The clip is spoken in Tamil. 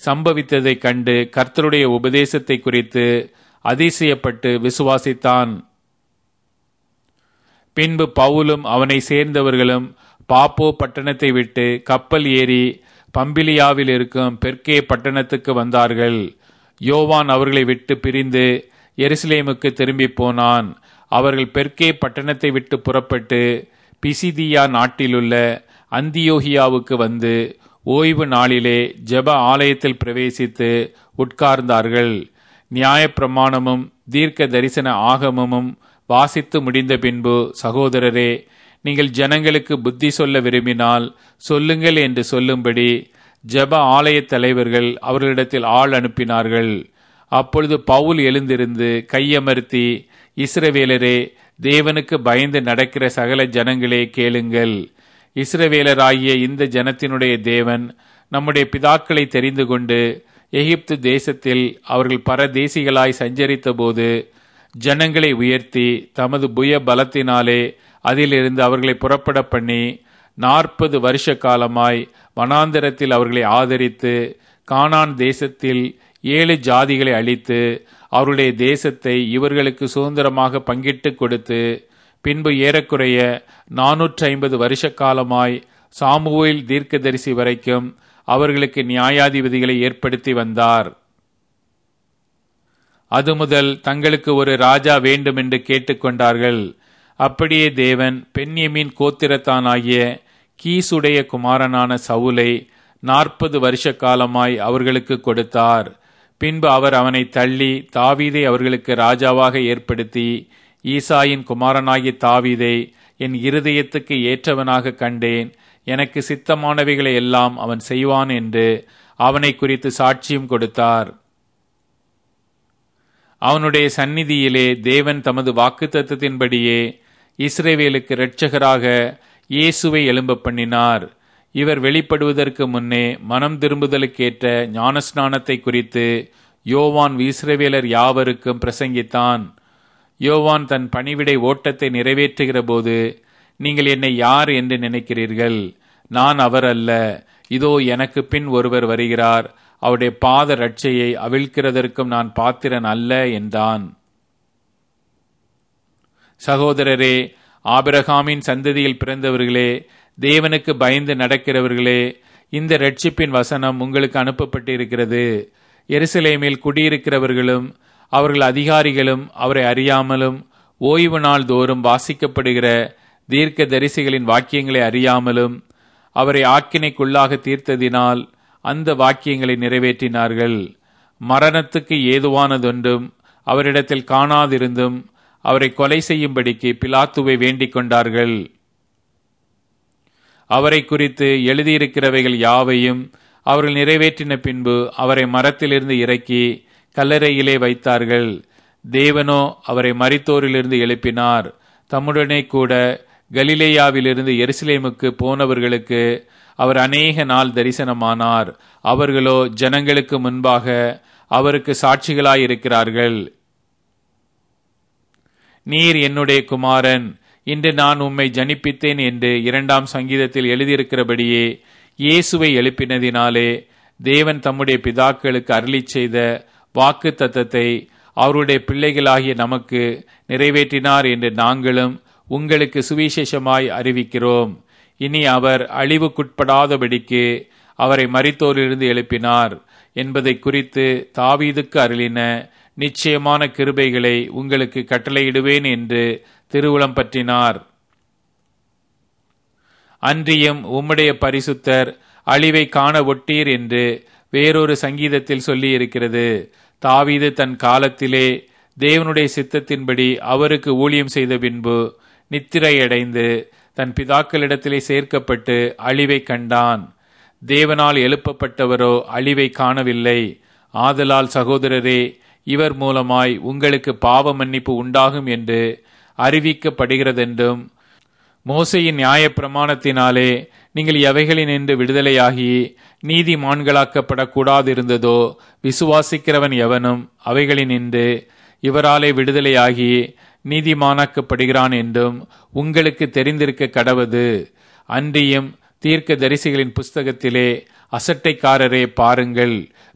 சம்பவித்ததைக் கண்டு கர்த்தருடைய உபதேசத்தை குறித்து அதிசயப்பட்டு விசுவாசித்தான் பின்பு பவுலும் அவனை சேர்ந்தவர்களும் பாப்போ பட்டணத்தை விட்டு கப்பல் ஏறி பம்பிலியாவில் இருக்கும் பெர்கே பட்டணத்துக்கு வந்தார்கள் யோவான் அவர்களை விட்டு பிரிந்து எருசலேமுக்கு திரும்பி போனான் அவர்கள் பெர்கே பட்டணத்தை விட்டு புறப்பட்டு பிசிதியா நாட்டிலுள்ள அந்தியோகியாவுக்கு வந்து ஓய்வு நாளிலே ஜெப ஆலயத்தில் பிரவேசித்து உட்கார்ந்தார்கள் நியாயப்பிரமாணமும் தீர்க்க தரிசன ஆகமமும் வாசித்து முடிந்த பின்பு சகோதரரே நீங்கள் ஜனங்களுக்கு புத்தி சொல்ல விரும்பினால் சொல்லுங்கள் என்று சொல்லும்படி ஜெப ஆலய தலைவர்கள் அவர்களிடத்தில் ஆள் அனுப்பினார்கள் அப்பொழுது பவுல் எழுந்திருந்து கையமர்த்தி இஸ்ரவேலரே தேவனுக்கு பயந்து நடக்கிற சகல ஜனங்களே கேளுங்கள் இஸ்ரவேலராகிய இந்த ஜனத்தினுடைய தேவன் நம்முடைய பிதாக்களை தெரிந்து கொண்டு எகிப்து தேசத்தில் அவர்கள் பரதேசிகளாய் சஞ்சரித்த போது ஜனங்களை உயர்த்தி தமது புய பலத்தினாலே அதிலிருந்து அவர்களை புறப்பட பண்ணி நாற்பது வருஷ காலமாய் வனாந்தரத்தில் அவர்களை ஆதரித்து கானான் தேசத்தில் ஏழு ஜாதிகளை அழித்து அவருடைய தேசத்தை இவர்களுக்கு சுதந்திரமாக பங்கிட்டு கொடுத்து பின்பு ஏறக்குறைய நாநூற்றி ஐம்பது வருஷ காலமாய் சாமுவேல் தீர்க்கதரிசி வரைக்கும் அவர்களுக்கு நியாயாதிபதிகளை ஏற்படுத்தி வந்தார் அது முதல் தங்களுக்கு ஒரு ராஜா வேண்டும் என்று கேட்டுக்கொண்டார்கள் அப்படியே தேவன் பெண்யமின் கோத்திரத்தானாகிய கீசுடைய குமாரனான சவுலை நாற்பது வருஷ காலமாய் அவர்களுக்கு கொடுத்தார் பின்பு அவர் அவனை தள்ளி தாவீதை அவர்களுக்கு ராஜாவாக ஏற்படுத்தி ஈசாயின் குமாரனாகிய தாவீதை என் இருதயத்துக்கு ஏற்றவனாக கண்டேன் எனக்கு சித்தமானவைகளை எல்லாம் அவன் செய்வான் என்று அவனை குறித்து சாட்சியம் கொடுத்தார் அவனுடைய சந்நிதியிலே தேவன் தமது வாக்குத்தத்தின்படியே இஸ்ரேவேலுக்கு இரட்சகராக இயேசுவை எழும்ப பண்ணினார் இவர் வெளிப்படுவதற்கு முன்னே மனம் திரும்புதலுக்கேற்ற ஞானஸ்நானத்தை குறித்து யோவான் இஸ்ரவேலர் யாவருக்கும் பிரசங்கித்தான் யோவான் தன் பணிவிடை ஓட்டத்தை நிறைவேற்றுகிற போது நீங்கள் என்னை யார் என்று நினைக்கிறீர்கள் நான் அவர் அல்ல இதோ எனக்கு பின் ஒருவர் வருகிறார் அவருடைய பாத ரட்சையை அவிழ்க்கிறதற்கும் நான் பாத்திரன் அல்ல என்றான் சகோதரரே ஆபிரகாமின் சந்ததியில் பிறந்தவர்களே தேவனுக்கு பயந்து நடக்கிறவர்களே இந்த ரட்சிப்பின் வசனம் உங்களுக்கு அனுப்பப்பட்டிருக்கிறது எருசலேமில் குடியிருக்கிறவர்களும் அவர்கள் அதிகாரிகளும் அவரை அறியாமலும் ஓய்வு நாள் தோறும் வாசிக்கப்படுகிற தீர்க்க தரிசிகளின் வாக்கியங்களை அறியாமலும் அவரை ஆக்கினைக்குள்ளாக தீர்த்ததினால் அந்த வாக்கியங்களை நிறைவேற்றினார்கள் மரணத்துக்கு ஏதுவானதொன்றும் அவரிடத்தில் காணாதிருந்தும் அவரை கொலை செய்யும்படிக்கு பிலாத்துவை வேண்டிக் கொண்டார்கள் அவரை குறித்து எழுதியிருக்கிறவைகள் யாவையும் அவர்கள் நிறைவேற்றின பின்பு அவரை மரத்திலிருந்து இறக்கி கல்லறையிலே வைத்தார்கள் தேவனோ அவரை மரித்தோரிலிருந்து எழுப்பினார் தம்முடனே கூட கலிலேயாவிலிருந்து எருசலேமுக்கு போனவர்களுக்கு அவர் அநேக நாள் தரிசனமானார் அவர்களோ ஜனங்களுக்கு முன்பாக அவருக்கு சாட்சிகளாயிருக்கிறார்கள் நீர் என்னுடைய குமாரன் இன்று நான் உம்மை ஜனிப்பித்தேன் என்று இரண்டாம் சங்கீதத்தில் எழுதியிருக்கிறபடியே இயேசுவை எழுப்பினதினாலே தேவன் தம்முடைய பிதாக்களுக்கு அருளி செய்த வாக்கு தத்தத்தை அவருடைய பிள்ளைகளாகிய நமக்கு நிறைவேற்றினார் என்று நாங்களும் உங்களுக்கு சுவிசேஷமாய் அறிவிக்கிறோம் இனி அவர் அழிவுக்குட்படாதபடிக்கு அவரை மரித்தோரிலிருந்து எழுப்பினார் என்பதை குறித்து தாவீதுக்கு அருளின நிச்சயமான கிருபைகளை உங்களுக்கு கட்டளையிடுவேன் என்று திருவுளம் பற்றினார் அன்றியும் உம்முடைய பரிசுத்தர் அழிவை காண ஒட்டீர் என்று வேறொரு சங்கீதத்தில் சொல்லியிருக்கிறது தாவீது தன் காலத்திலே தேவனுடைய சித்தத்தின்படி அவருக்கு ஊழியம் செய்த பின்பு நித்திரையடைந்து தன் பிதாக்களிடத்திலே சேர்க்கப்பட்டு அழிவை கண்டான் தேவனால் எழுப்பப்பட்டவரோ அழிவை காணவில்லை ஆதலால் சகோதரரே இவர் மூலமாய் உங்களுக்கு பாவ மன்னிப்பு உண்டாகும் என்று அறிவிக்கப்படுகிறதென்றும் மோசையின் நியாய பிரமாணத்தினாலே நீங்கள் எவைகளினின்று விடுதலையாகி நீதிமான்களாக்கப்படக்கூடாதிருந்ததோ விசுவாசிக்கிறவன் எவனும் அவைகளினின்று இவராலே விடுதலையாகி நீதிமானாக்கப்படுகிறான் என்றும் உங்களுக்கு தெரிந்திருக்க கடவது அன்றியும் தீர்க்க தரிசிகளின் புஸ்தகத்திலே அசட்டைக்காரரே பாருங்கள்